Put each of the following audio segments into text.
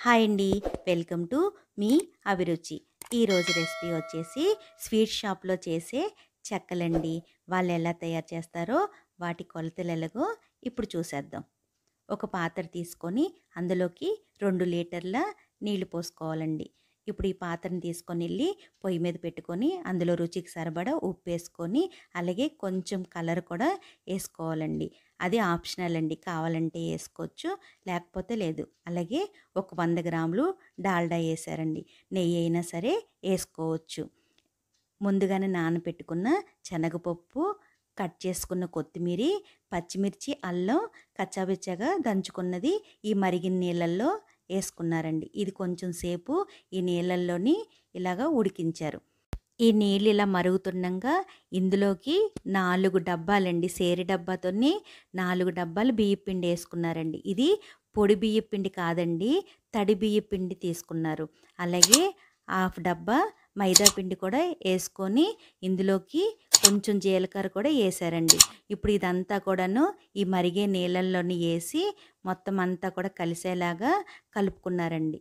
hi అండి welcome to me అభిరుచి ఈరోజు రెసిపీ వచ్చేసి స్వీట్ షాప్లో చేసే చెక్కలండి వాళ్ళు ఎలా తయారు చేస్తారో వాటి కొలతలు ఎలాగో ఇప్పుడు చూసేద్దాం ఒక పాత్ర తీసుకొని అందులోకి రెండు లీటర్ల నీళ్లు పోసుకోవాలండి ఇప్పుడు ఈ పాత్రని తీసుకొని వెళ్ళి పొయ్యి మీద పెట్టుకొని అందులో రుచికి సరిపడా ఉప్పు వేసుకొని అలాగే కొంచెం కలర్ కూడా వేసుకోవాలండి అది ఆప్షనల్ అండి కావాలంటే వేసుకోవచ్చు లేకపోతే లేదు అలాగే ఒక వంద గ్రాములు డాల్డా వేసారండి నెయ్యి అయినా సరే వేసుకోవచ్చు ముందుగానే నానబెట్టుకున్న శనగపప్పు కట్ చేసుకున్న కొత్తిమీర పచ్చిమిర్చి అల్లం కచ్చాబిచ్చగా దంచుకున్నది ఈ మరిగిన నీళ్ళల్లో వేసుకున్నారండి ఇది కొంచెం సేపు ఈ నీళ్ళల్లోని ఇలాగా ఉడికించారు ఈ నీళ్ళు ఇలా మరుగుతుండగా ఇందులోకి నాలుగు డబ్బాలండి సేరి డబ్బాతోని నాలుగు డబ్బాలు బియ్య పిండి వేసుకున్నారండి ఇది పొడి బియ్య పిండి కాదండి తడి బియ్య పిండి తీసుకున్నారు అలాగే హాఫ్ డబ్బా మైదా పిండి కూడా వేసుకొని ఇందులోకి కొంచెం జీలకర్ర కూడా వేసారండి ఇప్పుడు ఇదంతా కూడాను ఈ మరిగే నీళ్ళల్లోని వేసి మొత్తం అంతా కూడా కలిసేలాగా కలుపుకున్నారండి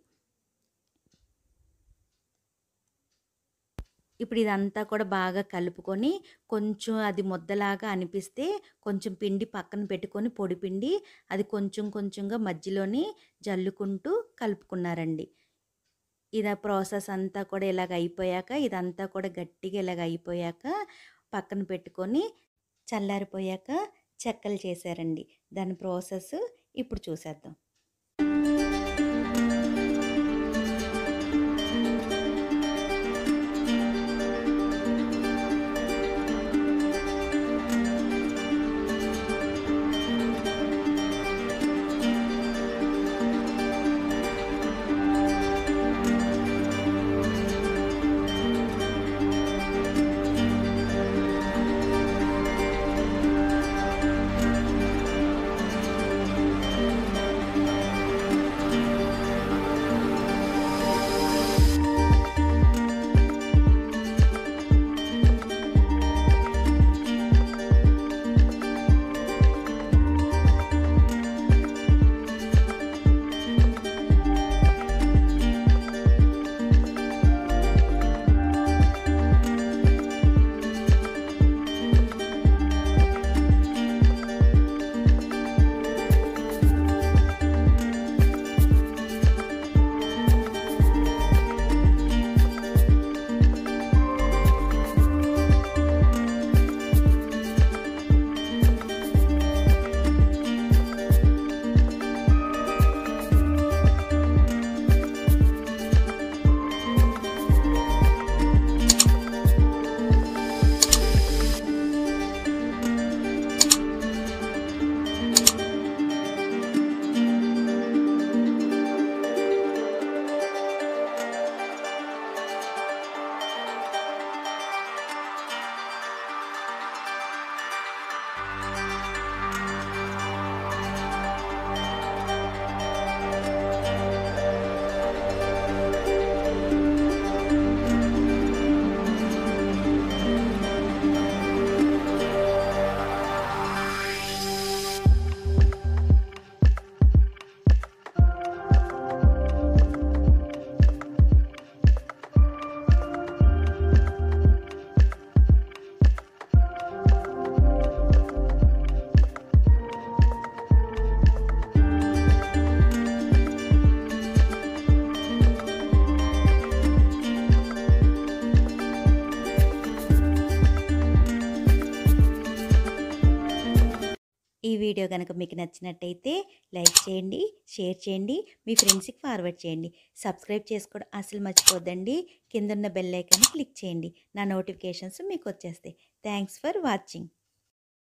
ఇప్పుడు ఇదంతా కూడా బాగా కలుపుకొని కొంచెం అది ముద్దలాగా అనిపిస్తే కొంచెం పిండి పక్కన పెట్టుకొని పొడి పిండి అది కొంచెం కొంచెంగా మధ్యలోని జల్లుకుంటూ కలుపుకున్నారండి ఇది ప్రాసెస్ అంతా కూడా ఇలాగ అయిపోయాక ఇదంతా కూడా గట్టిగా ఇలాగ అయిపోయాక పక్కన పెట్టుకొని చల్లారిపోయాక చెక్కలు చేశారండి దాని ప్రాసెస్ ఇప్పుడు చూసేద్దాం ఈ వీడియో కనుక మీకు నచ్చినట్టయితే లైక్ చేయండి షేర్ చేయండి మీ ఫ్రెండ్స్కి ఫార్వర్డ్ చేయండి సబ్స్క్రైబ్ చేసుకోవడం అసలు మర్చిపోద్దండి కింద ఉన్న బెల్ ఐకాన్ని క్లిక్ చేయండి నా నోటిఫికేషన్స్ మీకు వచ్చేస్తాయి థ్యాంక్స్ ఫర్ వాచింగ్